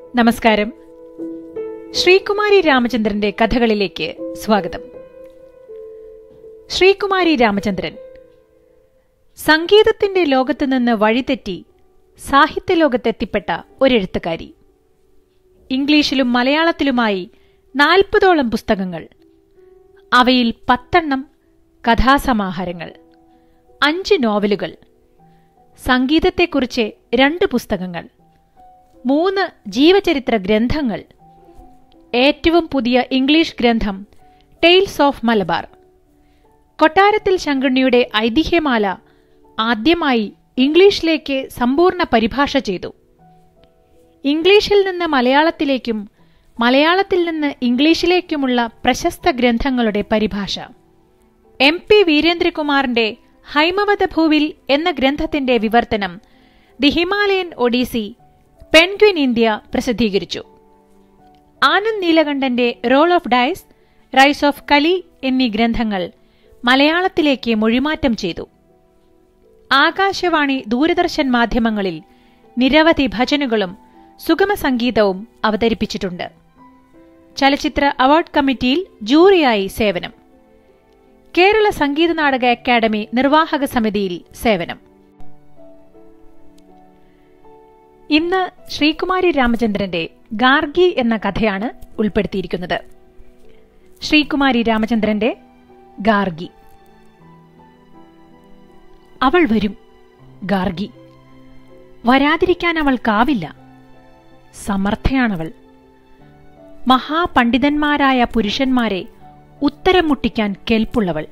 നമസ്കാരം ശ്രീകുമാരി രാമചന്ദ്രന്റെ കഥകളിലേക്ക് സ്വാഗതം ശ്രീകുമാരി രാമചന്ദ്രൻ സംഗീതത്തിന്റെ ലോകത്തു നിന്ന് വഴിതെറ്റി സാഹിത്യലോകത്തെത്തിപ്പെട്ട ഒരെഴുത്തുകാരി ഇംഗ്ലീഷിലും മലയാളത്തിലുമായി നാൽപ്പതോളം പുസ്തകങ്ങൾ അവയിൽ പത്തെണ്ണം കഥാസമാഹാരങ്ങൾ അഞ്ച് നോവലുകൾ സംഗീതത്തെക്കുറിച്ച് രണ്ട് പുസ്തകങ്ങൾ മൂന്ന് ജീവചരിത്ര ഗ്രന്ഥങ്ങൾ ഏറ്റവും പുതിയ ഇംഗ്ലീഷ് ഗ്രന്ഥം ടെയിൽസ് ഓഫ് മലബാർ കൊട്ടാരത്തിൽ ശങ്കുണ്ണിയുടെ ഐതിഹ്യമാല ആദ്യമായി ഇംഗ്ലീഷിലേക്ക് സമ്പൂർണ്ണ പരിഭാഷ ചെയ്തു ഇംഗ്ലീഷിൽ നിന്ന് മലയാളത്തിലേക്കും മലയാളത്തിൽ നിന്ന് ഇംഗ്ലീഷിലേക്കുമുള്ള പ്രശസ്ത ഗ്രന്ഥങ്ങളുടെ പരിഭാഷ എം പി വീരേന്ദ്രകുമാറിന്റെ ഹൈമവത ഭൂവിൽ എന്ന ഗ്രന്ഥത്തിന്റെ വിവർത്തനം the Himalayan odyssey Penguin India പ്രസിദ്ധീകരിച്ചു ആനന്ദ് നീലകണ്ഠന്റെ roll of dice rise of Kali എന്നീ ഗ്രന്ഥങ്ങൾ മലയാളത്തിലേക്ക് മൊഴിമാറ്റം ചെയ്തു ആകാശവാണി ദൂരദർശൻ മാധ്യമങ്ങളിൽ നിരവധി ഭജനുകളും സുഗമ സംഗീതവും അവതരിപ്പിച്ചിട്ടുണ്ട് ചലച്ചിത്ര അവാർഡ് കമ്മിറ്റിയിൽ ജൂറിയായി സേവനം കേരള സംഗീത നാടക അക്കാദമി നിർവാഹക സമിതിയിൽ സേവനം ഇന്ന് ശ്രീകുമാരി രാമചന്ദ്രന്റെ ഗാർഗി എന്ന കഥയാണ് ഉൾപ്പെടുത്തിയിരിക്കുന്നത് ശ്രീകുമാരി രാമചന്ദ്രന്റെ ഗാർഗി അവൾ വരും ഗാർഗി വരാതിരിക്കാൻ അവൾക്കാവില്ല സമർത്ഥയാണവൾ മഹാപണ്ഡിതന്മാരായ പുരുഷന്മാരെ ഉത്തരം മുട്ടിക്കാൻ കെൽപ്പുള്ളവൾ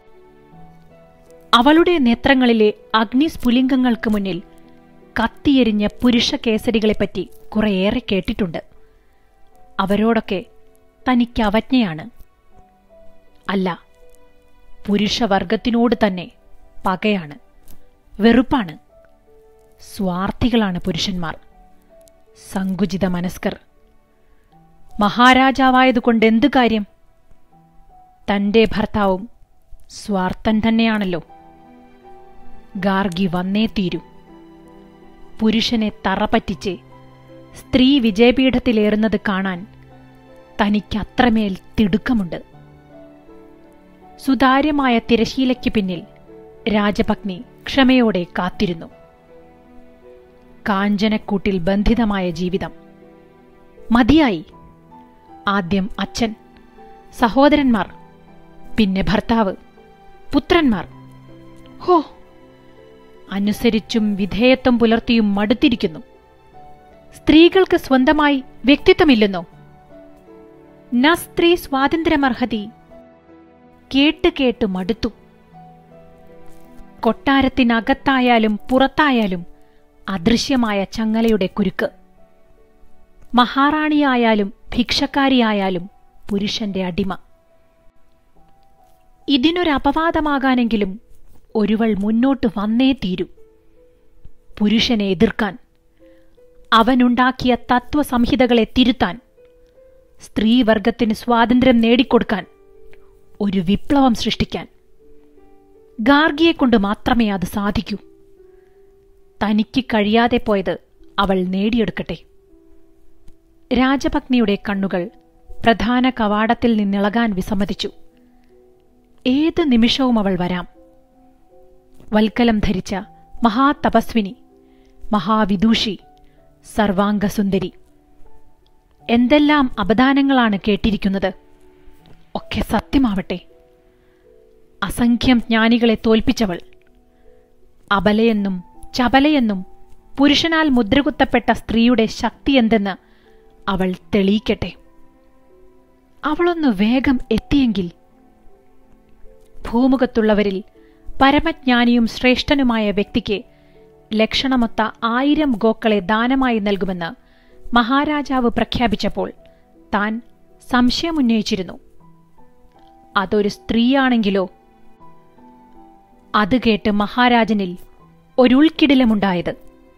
അവളുടെ നേത്രങ്ങളിലെ അഗ്നിസ്ഫുലിംഗങ്ങൾക്ക് മുന്നിൽ കത്തിയെരിഞ്ഞ പുരുഷ കേസരികളെപ്പറ്റി കുറേയേറെ കേട്ടിട്ടുണ്ട് അവരോടൊക്കെ തനിക്ക് അവജ്ഞയാണ് അല്ല പുരുഷവർഗത്തിനോട് തന്നെ പകയാണ് വെറുപ്പാണ് സ്വാർത്ഥികളാണ് പുരുഷന്മാർ സങ്കുചിത മനസ്കർ മഹാരാജാവായതുകൊണ്ട് എന്തു കാര്യം തന്റെ ഭർത്താവും സ്വാർത്ഥൻ തന്നെയാണല്ലോ ഗാർഗി വന്നേ തീരൂ പുരുഷനെ തറപറ്റിച്ച് സ്ത്രീ വിജയപീഠത്തിലേറുന്നത് കാണാൻ തനിക്കത്രമേൽ തിടുക്കമുണ്ട് സുതാര്യമായ തിരശീലയ്ക്ക് പിന്നിൽ രാജപത്നി ക്ഷമയോടെ കാത്തിരുന്നു കാഞ്ചനക്കൂട്ടിൽ ബന്ധിതമായ ജീവിതം മതിയായി ആദ്യം അച്ഛൻ സഹോദരന്മാർ പിന്നെ ഭർത്താവ് പുത്രന്മാർ ഹോ അനുസരിച്ചും വിധേയത്വം പുലർത്തിയും മടുത്തിരിക്കുന്നു സ്ത്രീകൾക്ക് സ്വന്തമായി വ്യക്തിത്വമില്ലെന്നോ ന സ്ത്രീ സ്വാതന്ത്ര്യമർഹതി കേട്ട് കേട്ട് മടുത്തു കൊട്ടാരത്തിനകത്തായാലും പുറത്തായാലും അദൃശ്യമായ ചങ്ങലയുടെ കുരുക്ക് മഹാറാണിയായാലും ഭിക്ഷക്കാരിയായാലും പുരുഷന്റെ അടിമ ഇതിനൊരപവാദമാകാനെങ്കിലും ഒരുവൾ മുന്നോട്ട് വന്നേ തീരൂ പുരുഷനെ എതിർക്കാൻ അവനുണ്ടാക്കിയ തത്വസംഹിതകളെ തിരുത്താൻ സ്ത്രീവർഗത്തിന് സ്വാതന്ത്ര്യം നേടിക്കൊടുക്കാൻ ഒരു വിപ്ലവം സൃഷ്ടിക്കാൻ ഗാർഗിയെക്കൊണ്ട് മാത്രമേ അത് സാധിക്കൂ തനിക്ക് കഴിയാതെ പോയത് അവൾ നേടിയെടുക്കട്ടെ രാജപത്നിയുടെ കണ്ണുകൾ പ്രധാന കവാടത്തിൽ നിന്നിളകാൻ വിസമ്മതിച്ചു ഏത് നിമിഷവും അവൾ വരാം വൽക്കലം ധരിച്ച മഹാതപസ്വിനി മഹാവിദൂഷി സർവാംഗസുന്ദരി എന്തെല്ലാം അപദാനങ്ങളാണ് കേട്ടിരിക്കുന്നത് ഒക്കെ സത്യമാവട്ടെ അസംഖ്യം ജ്ഞാനികളെ തോൽപ്പിച്ചവൾ അബലയെന്നും ചപലയെന്നും പുരുഷനാൽ മുദ്രകുത്തപ്പെട്ട സ്ത്രീയുടെ ശക്തി എന്തെന്ന് അവൾ തെളിയിക്കട്ടെ അവളൊന്ന് വേഗം എത്തിയെങ്കിൽ ഭൂമുഖത്തുള്ളവരിൽ പരമജ്ഞാനിയും ശ്രേഷ്ഠനുമായ വ്യക്തിക്ക് ലക്ഷണമൊത്ത ആയിരം ഗോക്കളെ ദാനമായി നൽകുമെന്ന് മഹാരാജാവ് പ്രഖ്യാപിച്ചപ്പോൾ താൻ സംശയമുന്നയിച്ചിരുന്നു അതൊരു സ്ത്രീയാണെങ്കിലോ അത് കേട്ട് മഹാരാജനിൽ ഒരുൾക്കിടിലമുണ്ടായത്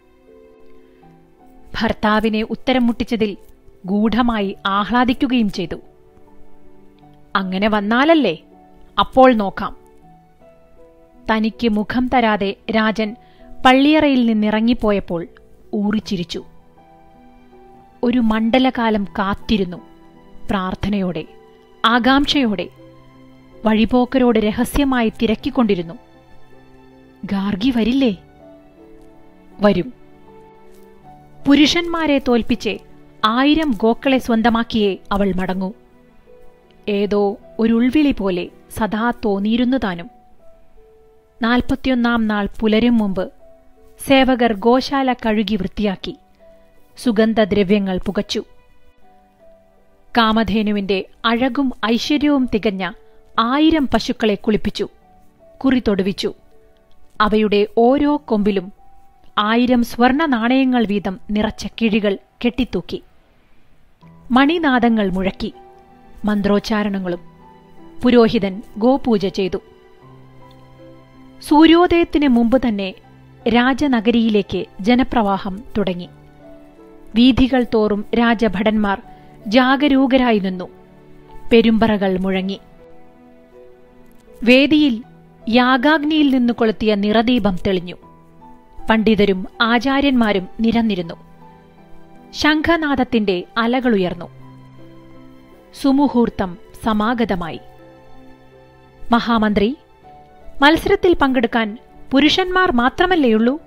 ഭർത്താവിനെ ഉത്തരം മുട്ടിച്ചതിൽ ഗൂഢമായി ആഹ്ലാദിക്കുകയും ചെയ്തു അങ്ങനെ വന്നാലല്ലേ അപ്പോൾ നോക്കാം തനിക്ക് മുഖം തരാതെ രാജൻ പള്ളിയറയിൽ നിന്നിറങ്ങിപ്പോയപ്പോൾ ഊറിച്ചിരിച്ചു ഒരു മണ്ഡലകാലം കാത്തിരുന്നു പ്രാർത്ഥനയോടെ ആകാംക്ഷയോടെ വഴിപോക്കരോട് രഹസ്യമായി തിരക്കിക്കൊണ്ടിരുന്നു ഗാർഗി വരില്ലേ വരും പുരുഷന്മാരെ തോൽപ്പിച്ച് ആയിരം ഗോക്കളെ സ്വന്തമാക്കിയേ അവൾ മടങ്ങൂ ഏതോ ഒരു ഉൾവിളി പോലെ സദാ തോന്നിയിരുന്നു താനും നാൽപ്പത്തിയൊന്നാം നാൾ പുലരും മുമ്പ് സേവകർ ഗോശാല കഴുകി വൃത്തിയാക്കി സുഗന്ധദ്രവ്യങ്ങൾ പുകച്ചു കാമധേനുവിന്റെ അഴകും ഐശ്വര്യവും തികഞ്ഞ ആയിരം പശുക്കളെ കുളിപ്പിച്ചു കുറി തൊടുവിച്ചു അവയുടെ ഓരോ കൊമ്പിലും ആയിരം സ്വർണ നാണയങ്ങൾ വീതം നിറച്ച കിഴികൾ കെട്ടിത്തൂക്കി മണിനാദങ്ങൾ മുഴക്കി മന്ത്രോച്ചാരണങ്ങളും പുരോഹിതൻ ഗോപൂജ ചെയ്തു സൂര്യോദയത്തിന് മുമ്പ് തന്നെ രാജനഗരിയിലേക്ക് ജനപ്രവാഹം തുടങ്ങി വീഥികൾ തോറും രാജഭടന്മാർ ജാഗരൂകരായി നിന്നു പെരുമ്പറകൾ മുഴങ്ങി വേദിയിൽ യാഗാഗ്നിയിൽ നിന്ന് കൊളുത്തിയ നിറദീപം തെളിഞ്ഞു പണ്ഡിതരും ആചാര്യന്മാരും നിരന്നിരുന്നു ശംഖനാദത്തിന്റെ അലകളുയർന്നു സുമുഹൂർത്തം സമാഗതമായി മഹാമന്ത്രി മത്സരത്തിൽ പങ്കെടുക്കാൻ പുരുഷന്മാർ മാത്രമല്ലേയുള്ളൂ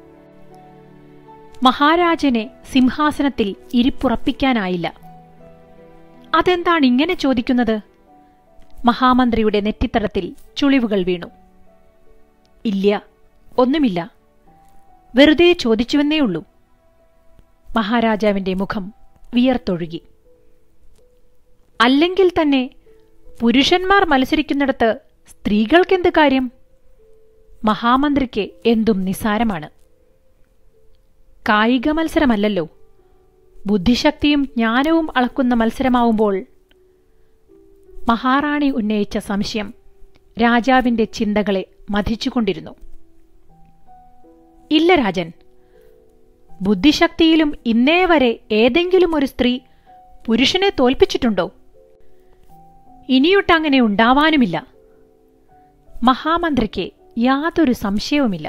മഹാരാജനെ സിംഹാസനത്തിൽ ഇരിപ്പുറപ്പിക്കാനായില്ല അതെന്താണ് ഇങ്ങനെ ചോദിക്കുന്നത് മഹാമന്ത്രിയുടെ നെറ്റിത്തടത്തിൽ ചുളിവുകൾ വീണു ഇല്ല ഒന്നുമില്ല വെറുതെ ചോദിച്ചുവെന്നേ ഉള്ളൂ മഹാരാജാവിന്റെ മുഖം വിയർത്തൊഴുകി അല്ലെങ്കിൽ തന്നെ പുരുഷന്മാർ മത്സരിക്കുന്നിടത്ത് സ്ത്രീകൾക്കെന്ത് കാര്യം മഹാമന്ത്രിക്ക് എന്തും നിസാരമാണ് കായിക മത്സരമല്ലല്ലോ ബുദ്ധിശക്തിയും ജ്ഞാനവും അളക്കുന്ന മത്സരമാവുമ്പോൾ മഹാറാണി ഉന്നയിച്ച സംശയം രാജാവിന്റെ ചിന്തകളെ മഥിച്ചുകൊണ്ടിരുന്നു ഇല്ല രാജൻ ബുദ്ധിശക്തിയിലും ഇന്നേ വരെ ഏതെങ്കിലും ഒരു സ്ത്രീ പുരുഷനെ തോൽപ്പിച്ചിട്ടുണ്ടോ ഇനിയൊട്ടങ്ങനെ ഉണ്ടാവാനുമില്ല മഹാമന്ത്രിക്ക് യാതൊരു സംശയവുമില്ല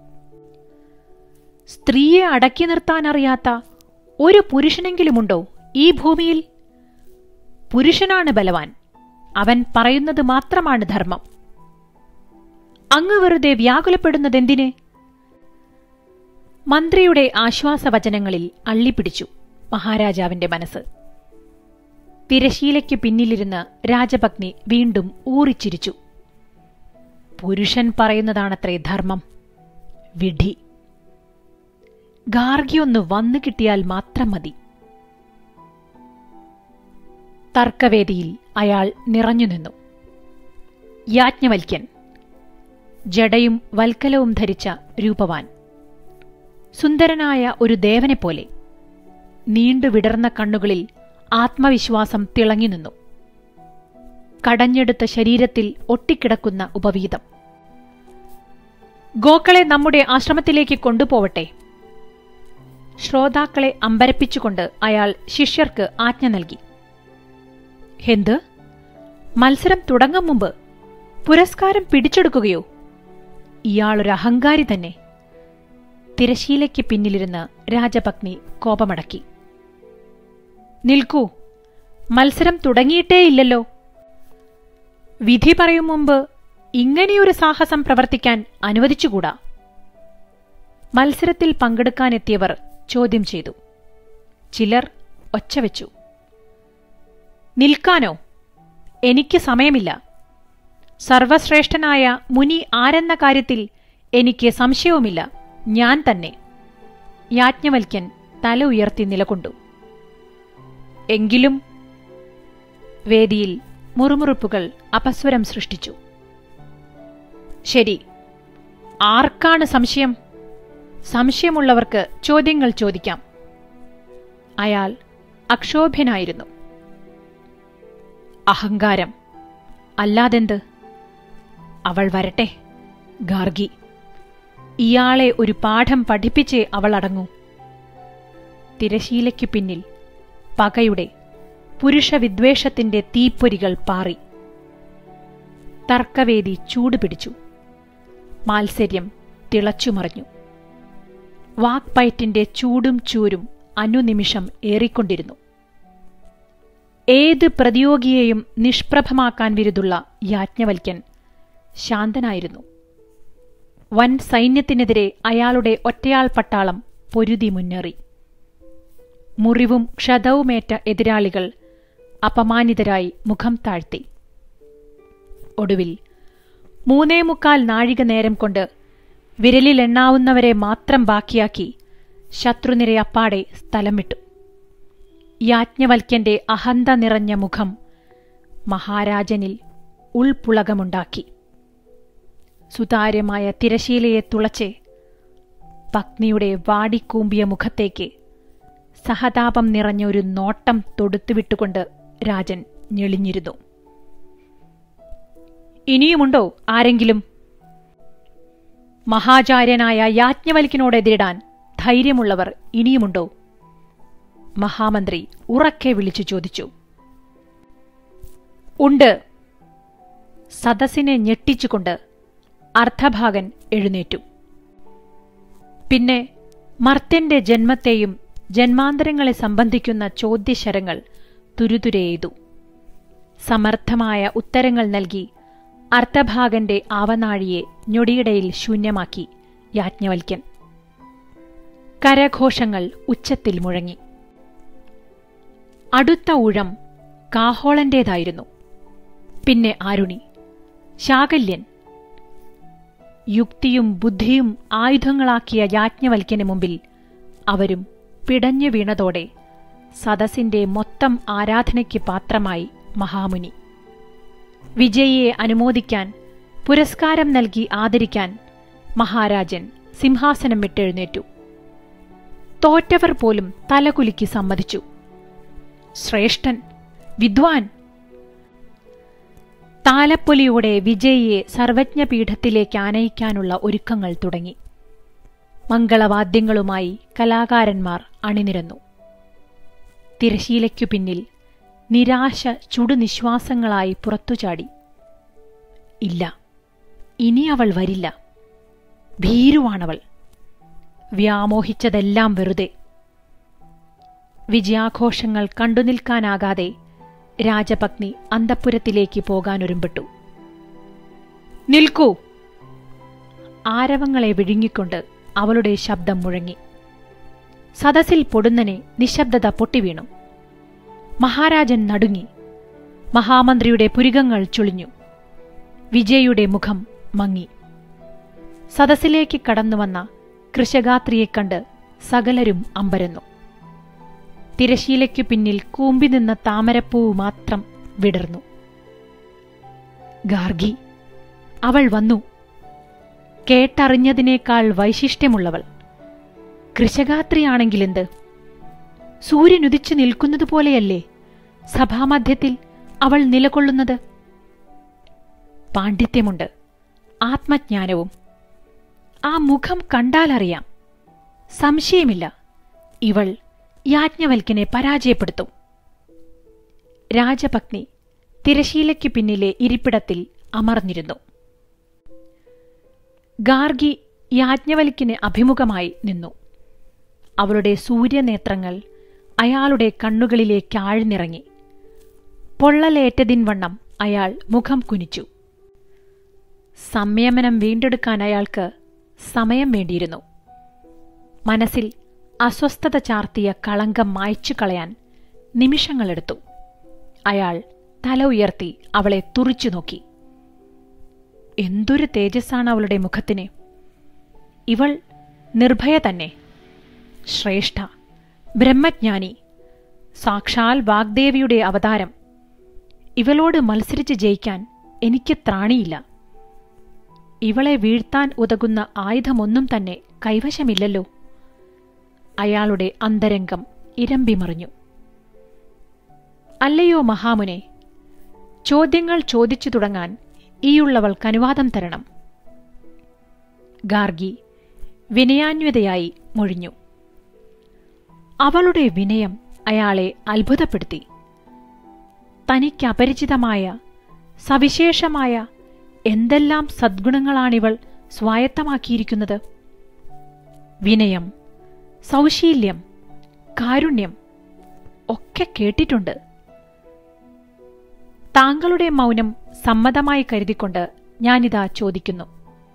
സ്ത്രീയെ അടക്കി നിർത്താനറിയാത്ത ഒരു പുരുഷനെങ്കിലുമുണ്ടോ ഈ ഭൂമിയിൽ പുരുഷനാണ് ബലവാൻ അവൻ പറയുന്നത് മാത്രമാണ് ധർമ്മം അങ്ങ് വെറുതെ വ്യാകുലപ്പെടുന്നതെന്തിന് മന്ത്രിയുടെ ആശ്വാസവചനങ്ങളിൽ അള്ളിപ്പിടിച്ചു മഹാരാജാവിന്റെ മനസ്സ് തിരശീലയ്ക്ക് പിന്നിലിരുന്ന് രാജപത്നി വീണ്ടും ഊറിച്ചിരിച്ചു പുരുഷൻ പറയുന്നതാണത്രേ ധർമ്മം വിധി ഗാർഗിയൊന്ന് വന്നു കിട്ടിയാൽ മാത്രം മതി തർക്കവേദിയിൽ അയാൾ നിറഞ്ഞു നിന്നു യാജ്ഞവൽക്യൻ ജടയും വൽക്കലവും ധരിച്ച രൂപവാൻ സുന്ദരനായ ഒരു ദേവനെപ്പോലെ നീണ്ടു വിടർന്ന കണ്ണുകളിൽ ആത്മവിശ്വാസം തിളങ്ങി നിന്നു കടഞ്ഞെടുത്ത ശരീരത്തിൽ ഒട്ടിക്കിടക്കുന്ന ഉപവീതം ഗോക്കളെ നമ്മുടെ ആശ്രമത്തിലേക്ക് കൊണ്ടുപോവട്ടെ ശ്രോതാക്കളെ അമ്പരപ്പിച്ചുകൊണ്ട് അയാൾ ശിഷ്യർക്ക് ആജ്ഞ നൽകി എന്ത് മത്സരം തുടങ്ങും മുമ്പ് പുരസ്കാരം പിടിച്ചെടുക്കുകയോ ഇയാളൊരു അഹങ്കാരി തന്നെ തിരശീലയ്ക്ക് പിന്നിലിരുന്ന് രാജപത്നി കോപമടക്കി നിൽക്കൂ മത്സരം തുടങ്ങിയിട്ടേയില്ലല്ലോ വിധി പറയും മുമ്പ് ഇങ്ങനെയൊരു സാഹസം പ്രവർത്തിക്കാൻ അനുവദിച്ചുകൂടാ മത്സരത്തിൽ പങ്കെടുക്കാനെത്തിയവർ ചോദ്യം ചെയ്തു ചിലർ ഒച്ചവെച്ചു നിൽക്കാനോ എനിക്ക് സമയമില്ല സർവശ്രേഷ്ഠനായ മുനി ആരെന്ന കാര്യത്തിൽ എനിക്ക് സംശയവുമില്ല ഞാൻ തന്നെ യാജ്ഞവൽക്യൻ തല ഉയർത്തി നിലകൊണ്ടു എങ്കിലും വേദിയിൽ മുറുമുറുപ്പുകൾ അപസ്വരം സൃഷ്ടിച്ചു ശരി ആർക്കാണ് സംശയം സംശയമുള്ളവർക്ക് ചോദ്യങ്ങൾ ചോദിക്കാം അയാൾ അക്ഷോഭ്യനായിരുന്നു അഹങ്കാരം അല്ലാതെന്ത് അവൾ വരട്ടെ ഗാർഗി ഇയാളെ ഒരു പാഠം പഠിപ്പിച്ചേ അവൾ അടങ്ങൂ തിരശീലയ്ക്കു പിന്നിൽ പകയുടെ പുരുഷവിദ്വേഷത്തിന്റെ തീപ്പൊരികൾ പാറി തർക്കവേദി ചൂടുപിടിച്ചു മാത്സര്യം തിളച്ചുമറിഞ്ഞു വാക്പയറ്റിന്റെ ചൂടും ചൂരും അനുനിമിഷം ഏറിക്കൊണ്ടിരുന്നു ഏത് പ്രതിയോഗിയെയും നിഷ്പ്രഭമാക്കാൻ വിരുതുള്ള യാജ്ഞവൽക്യൻ ശാന്തനായിരുന്നു വൻ സൈന്യത്തിനെതിരെ അയാളുടെ ഒറ്റയാൾ പട്ടാളം പൊരുതി മുന്നേറി മുറിവും ക്ഷതവുമേറ്റ എതിരാളികൾ അപമാനിതരായി മുഖം താഴ്ത്തി ഒടുവിൽ മൂന്നേ മുക്കാൽ നാഴിക നേരം കൊണ്ട് വിരലിലെണ്ണാവുന്നവരെ മാത്രം ബാക്കിയാക്കി ശത്രുനിരയപ്പാടെ സ്ഥലം വിട്ടു യാജ്ഞവൽക്യന്റെ അഹന്ത നിറഞ്ഞ മുഖം മഹാരാജനിൽ ഉൾപുളകമുണ്ടാക്കി സുതാര്യമായ തിരശീലയെ തുളച്ച് പത്നിയുടെ വാടിക്കൂമ്പിയ മുഖത്തേക്ക് സഹതാപം നിറഞ്ഞ ഒരു നോട്ടം തൊടുത്തുവിട്ടുകൊണ്ട് രാജൻ ഞെളിഞ്ഞിരുന്നു ഇനിയുമുണ്ടോ ആരെങ്കിലും മഹാചാര്യനായ യാജ്ഞവൽക്കിനോടെതിരിടാൻ ധൈര്യമുള്ളവർ ഇനിയുമുണ്ടോ മഹാമന്ത്രി ഉറക്കെ വിളിച്ചു ചോദിച്ചു ഉണ്ട് സദസ്സിനെ ഞെട്ടിച്ചുകൊണ്ട് അർദ്ധഭാഗൻ എഴുന്നേറ്റു പിന്നെ മർത്യന്റെ ജന്മത്തെയും ജന്മാന്തരങ്ങളെ സംബന്ധിക്കുന്ന ചോദ്യശരങ്ങൾ തുരുതുരെയ്തു സമർത്ഥമായ ഉത്തരങ്ങൾ നൽകി അർത്ഥഭാഗന്റെ ആവനാഴിയെ ഞൊടിയിടയിൽ ശൂന്യമാക്കി യാജ്ഞവൽക്യൻ കരഘോഷങ്ങൾ ഉച്ചത്തിൽ മുഴങ്ങി അടുത്ത ഊഴം കാഹോളന്റേതായിരുന്നു പിന്നെ ആരുണി ശാകല്യൻ യുക്തിയും ബുദ്ധിയും ആയുധങ്ങളാക്കിയ യാജ്ഞവൽക്യന് മുമ്പിൽ അവരും പിടഞ്ഞു വീണതോടെ സദസ്സിന്റെ മൊത്തം ആരാധനയ്ക്ക് പാത്രമായി മഹാമുനി വിജയിയെ അനുമോദിക്കാൻ പുരസ്കാരം നൽകി ആദരിക്കാൻ മഹാരാജൻ സിംഹാസനം വിട്ടെഴുന്നേറ്റു തോറ്റവർ പോലും തലകുലുക്കി സമ്മതിച്ചു ശ്രേഷ്ഠൻ വിദ്വാൻ താലപ്പൊലിയോടെ വിജയിയെ സർവജ്ഞപീഠത്തിലേക്ക് ആനയിക്കാനുള്ള ഒരുക്കങ്ങൾ തുടങ്ങി മംഗളവാദ്യങ്ങളുമായി കലാകാരന്മാർ അണിനിരന്നു തിരശീലയ്ക്കു പിന്നിൽ നിരാശ ചുടുനിശ്വാസങ്ങളായി പുറത്തുചാടി ഇല്ല ഇനി അവൾ വരില്ല ഭീരുവാണവൾ വ്യാമോഹിച്ചതെല്ലാം വെറുതെ വിജയാഘോഷങ്ങൾ കണ്ടുനിൽക്കാനാകാതെ രാജപത്നി അന്തപ്പുരത്തിലേക്ക് പോകാനൊരുമ്പെട്ടു നിൽക്കൂ ആരവങ്ങളെ വിഴുങ്ങിക്കൊണ്ട് അവളുടെ ശബ്ദം മുഴങ്ങി സദസ്സിൽ പൊടുന്നനെ നിശബ്ദത പൊട്ടിവീണു മഹാരാജൻ നടുങ്ങി മഹാമന്ത്രിയുടെ പുരികങ്ങൾ ചുളിഞ്ഞു വിജയുടെ മുഖം മങ്ങി സദസ്സിലേക്ക് കടന്നുവന്ന കൃഷഗാത്രിയെ കണ്ട് സകലരും അമ്പരന്നു തിരശീലയ്ക്കു പിന്നിൽ കൂമ്പി നിന്ന താമരപ്പൂവ് മാത്രം വിടർന്നു ഗാർഗി അവൾ വന്നു കേട്ടറിഞ്ഞതിനേക്കാൾ വൈശിഷ്ട്യമുള്ളവൾ കൃഷഗാത്രിയാണെങ്കിലെന്ത് സൂര്യനുദിച്ചു നിൽക്കുന്നതുപോലെയല്ലേ സഭാമധ്യത്തിൽ അവൾ നിലകൊള്ളുന്നത് പാണ്ഡിത്യമുണ്ട് ആത്മജ്ഞാനവും ആ മുഖം കണ്ടാലറിയാം സംശയമില്ല ഇവൾ യാജ്ഞവൽക്കിനെ പരാജയപ്പെടുത്തും രാജപത്നി തിരശീലയ്ക്കു പിന്നിലെ ഇരിപ്പിടത്തിൽ അമർന്നിരുന്നു ഗാർഗി യാജ്ഞവൽക്കിന് അഭിമുഖമായി നിന്നു അവളുടെ സൂര്യനേത്രങ്ങൾ അയാളുടെ കണ്ണുകളിലേക്ക് ആഴ്ന്നിറങ്ങി പൊള്ളലേറ്റതിൻവണ്ണം അയാൾ മുഖം കുനിച്ചു സംയമനം വീണ്ടെടുക്കാൻ അയാൾക്ക് സമയം വേണ്ടിയിരുന്നു മനസ്സിൽ അസ്വസ്ഥത ചാർത്തിയ കളങ്കം മായ്ച്ചു കളയാൻ നിമിഷങ്ങളെടുത്തു അയാൾ തല ഉയർത്തി അവളെ തുറിച്ചു നോക്കി എന്തൊരു തേജസ്സാണ് അവളുടെ മുഖത്തിന് ഇവൾ നിർഭയ തന്നെ ശ്രേഷ്ഠ ബ്രഹ്മജ്ഞാനി സാക്ഷാൽ വാഗ്ദേവിയുടെ അവതാരം ഇവളോട് മത്സരിച്ച് ജയിക്കാൻ എനിക്ക് ത്രാണിയില്ല ഇവളെ വീഴ്ത്താൻ ഉതകുന്ന ആയുധമൊന്നും തന്നെ കൈവശമില്ലല്ലോ അയാളുടെ അന്തരംഗം ഇരമ്പിമറിഞ്ഞു അല്ലയോ മഹാമുനെ ചോദ്യങ്ങൾ ചോദിച്ചു തുടങ്ങാൻ ഈയുള്ളവൾക്ക് അനുവാദം തരണം ഗാർഗി വിനയാന്വിതയായി മൊഴിഞ്ഞു അവളുടെ വിനയം അയാളെ അത്ഭുതപ്പെടുത്തി തനിക്ക് അപരിചിതമായ സവിശേഷമായ എന്തെല്ലാം സദ്ഗുണങ്ങളാണിവൾ സ്വായത്തമാക്കിയിരിക്കുന്നത് വിനയം സൗശീല്യം കാരുണ്യം ഒക്കെ കേട്ടിട്ടുണ്ട് താങ്കളുടെ മൗനം സമ്മതമായി കരുതിക്കൊണ്ട് ഞാനിതാ ചോദിക്കുന്നു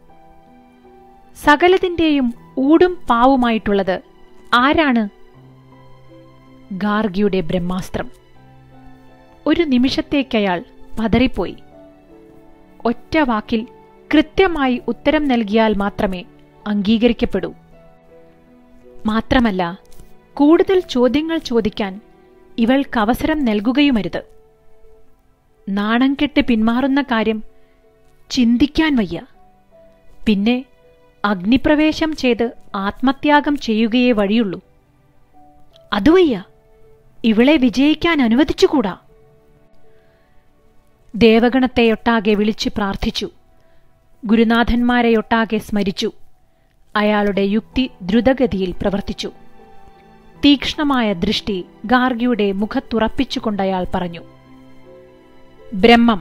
സകലതിന്റെയും ഊടും പാവുമായിട്ടുള്ളത് ആരാണ് ഗാർഗിയുടെ ബ്രഹ്മാസ്ത്രം ഒരു നിമിഷത്തേക്കയാൾ പതറിപ്പോയി ഒറ്റ വാക്കിൽ കൃത്യമായി ഉത്തരം നൽകിയാൽ മാത്രമേ അംഗീകരിക്കപ്പെടൂ മാത്രമല്ല കൂടുതൽ ചോദ്യങ്ങൾ ചോദിക്കാൻ ഇവൾക്കവസരം നൽകുകയുമരുത് നാണം കെട്ട് പിന്മാറുന്ന കാര്യം ചിന്തിക്കാൻ വയ്യ പിന്നെ അഗ്നിപ്രവേശം ചെയ്ത് ആത്മത്യാഗം ചെയ്യുകയേ വഴിയുള്ളൂ അതുവയ്യ ഇവളെ വിജയിക്കാൻ അനുവദിച്ചുകൂടാ ദേവഗണത്തെയൊട്ടാകെ വിളിച്ച് പ്രാർത്ഥിച്ചു ഗുരുനാഥന്മാരെയൊട്ടാകെ സ്മരിച്ചു അയാളുടെ യുക്തി ദ്രുതഗതിയിൽ പ്രവർത്തിച്ചു തീക്ഷ്ണമായ ദൃഷ്ടി ഗാർഗിയുടെ മുഖത്തുറപ്പിച്ചുകൊണ്ടയാൾ പറഞ്ഞു ബ്രഹ്മം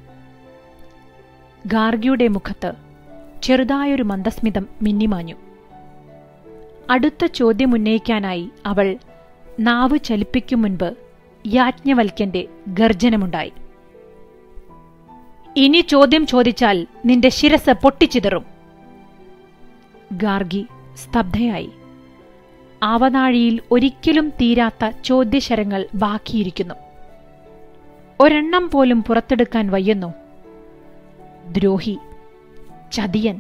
ഗാർഗിയുടെ മുഖത്ത് ചെറുതായൊരു മന്ദസ്മിതം മിന്നിമാഞ്ഞു അടുത്ത ചോദ്യമുന്നയിക്കാനായി അവൾ നാവ് ചലിപ്പിക്കും മുൻപ് യാജ്ഞവൽക്കന്റെ ഗർജനമുണ്ടായി ഇനി ചോദ്യം ചോദിച്ചാൽ നിന്റെ ശിരസ് പൊട്ടിച്ചിതറും ഗാർഗി സ്തബ്ധയായി ആവനാഴിയിൽ ഒരിക്കലും തീരാത്ത ചോദ്യശരങ്ങൾ ബാക്കിയിരിക്കുന്നു ഒരെണ്ണം പോലും പുറത്തെടുക്കാൻ വയ്യുന്നു ദ്രോഹി ചതിയൻ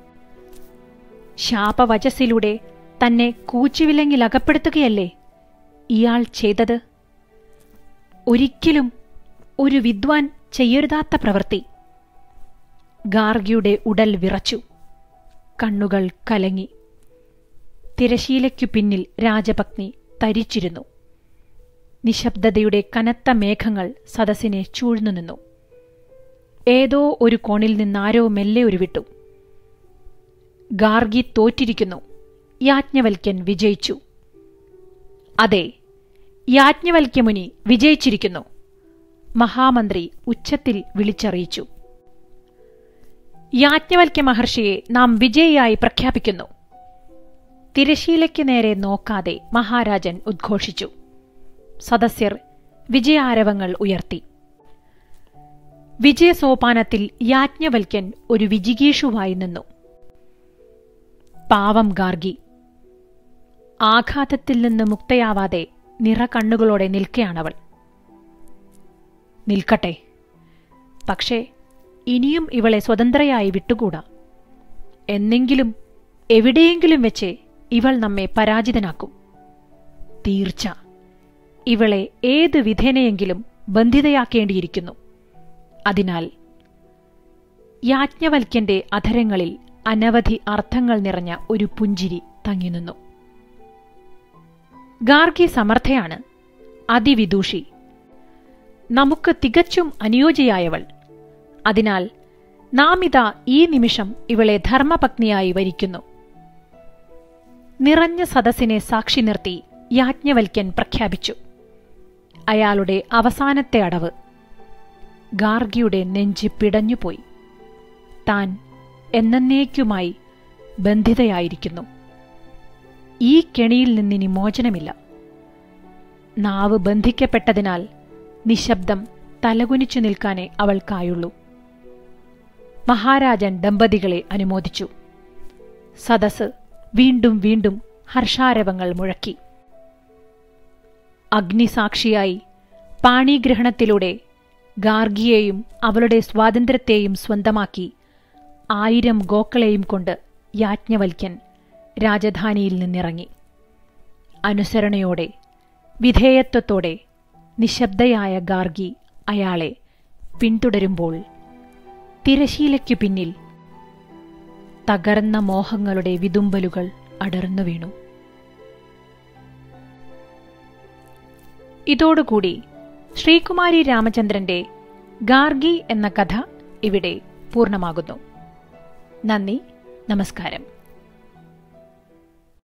ശാപവചസ്സിലൂടെ തന്നെ കൂച്ചുവിലങ്ങിൽ അകപ്പെടുത്തുകയല്ലേ ഇയാൾ ചെയ്തത് ഒരിക്കലും ഒരു വിദ്വാൻ ചെയ്യരുതാത്ത പ്രവൃത്തി ഗാർഗിയുടെ ഉടൽ വിറച്ചു കണ്ണുകൾ കലങ്ങി തിരശീലയ്ക്കു പിന്നിൽ രാജപത്നി തരിച്ചിരുന്നു നിശബ്ദതയുടെ കനത്ത മേഘങ്ങൾ സദസ്സിനെ ചൂഴ്ന്നു നിന്നു ഏതോ ഒരു കോണിൽ നിന്നാരോ മെല്ലെ ഉരുവിട്ടു ഗാർഗി തോറ്റിരിക്കുന്നു യാജ്ഞവൽക്യൻ വിജയിച്ചു അതെ യാജ്ഞവൽക്യമുനി വിജയിച്ചിരിക്കുന്നു മഹാമന്ത്രി ഉച്ചത്തിൽ വിളിച്ചറിയിച്ചു യാജ്ഞവൽക്യ മഹർഷിയെ നാം വിജയിയായി പ്രഖ്യാപിക്കുന്നു തിരശീലയ്ക്ക് നേരെ നോക്കാതെ മഹാരാജൻ ഉദ്ഘോഷിച്ചു സദസ്യർ വിജയാരവങ്ങൾ ഉയർത്തി വിജയസോപാനത്തിൽ യാജ്ഞവൽക്യൻ ഒരു വിജിഗീഷുവായി നിന്നു പാവം ഗാർഗി ആഘാതത്തിൽ നിന്ന് മുക്തയാവാതെ നിറകണ്ണുകളോടെ നിൽക്കുകയാണവൾ നിൽക്കട്ടെ പക്ഷേ ഇനിയും ഇവളെ സ്വതന്ത്രയായി വിട്ടുകൂടാ എന്നെങ്കിലും എവിടെയെങ്കിലും വെച്ച് ഇവൾ നമ്മെ പരാജിതനാക്കും തീർച്ച ഇവളെ ഏത് വിധേനയെങ്കിലും ബന്ധിതയാക്കേണ്ടിയിരിക്കുന്നു അതിനാൽ യാജ്ഞവൽക്യന്റെ അധരങ്ങളിൽ അനവധി അർത്ഥങ്ങൾ നിറഞ്ഞ ഒരു പുഞ്ചിരി തങ്ങിനിന്നു ഗാർഗി സമർത്ഥയാണ് അതിവിദൂഷി നമുക്ക് തികച്ചും അനുയോജ്യയായവൾ അതിനാൽ നാം ഇതാ ഈ നിമിഷം ഇവളെ ധർമ്മപത്നിയായി വരിക്കുന്നു നിറഞ്ഞ സദസ്സിനെ സാക്ഷി നിർത്തി യാജ്ഞവൽക്യൻ പ്രഖ്യാപിച്ചു അയാളുടെ അവസാനത്തെ അടവ് ഗാർഗിയുടെ നെഞ്ച് പിടഞ്ഞുപോയി താൻ എന്നേക്കുമായി ബന്ധിതയായിരിക്കുന്നു ഈ കെണിയിൽ നിന്നിനി മോചനമില്ല നാവ് ബന്ധിക്കപ്പെട്ടതിനാൽ നിശബ്ദം തലകുനിച്ചു നിൽക്കാനേ അവൾക്കായുള്ളൂ മഹാരാജൻ ദമ്പതികളെ അനുമോദിച്ചു സദസ് വീണ്ടും വീണ്ടും ഹർഷാരവങ്ങൾ മുഴക്കി അഗ്നിസാക്ഷിയായി പാണിഗ്രഹണത്തിലൂടെ ഗാർഗിയെയും അവളുടെ സ്വാതന്ത്ര്യത്തെയും സ്വന്തമാക്കി ആയിരം ഗോക്കളെയും കൊണ്ട് യാജ്ഞവൽക്യൻ രാജധാനിയിൽ നിന്നിറങ്ങി അനുസരണയോടെ വിധേയത്വത്തോടെ നിശബ്ദയായ ഗാർഗി അയാളെ പിന്തുടരുമ്പോൾ തിരശീലയ്ക്കു പിന്നിൽ തകർന്ന മോഹങ്ങളുടെ വിതുമ്പലുകൾ അടർന്നു വീണു ഇതോടുകൂടി ശ്രീകുമാരി രാമചന്ദ്രന്റെ ഗാർഗി എന്ന കഥ ഇവിടെ പൂർണ്ണമാകുന്നു നന്ദി നമസ്കാരം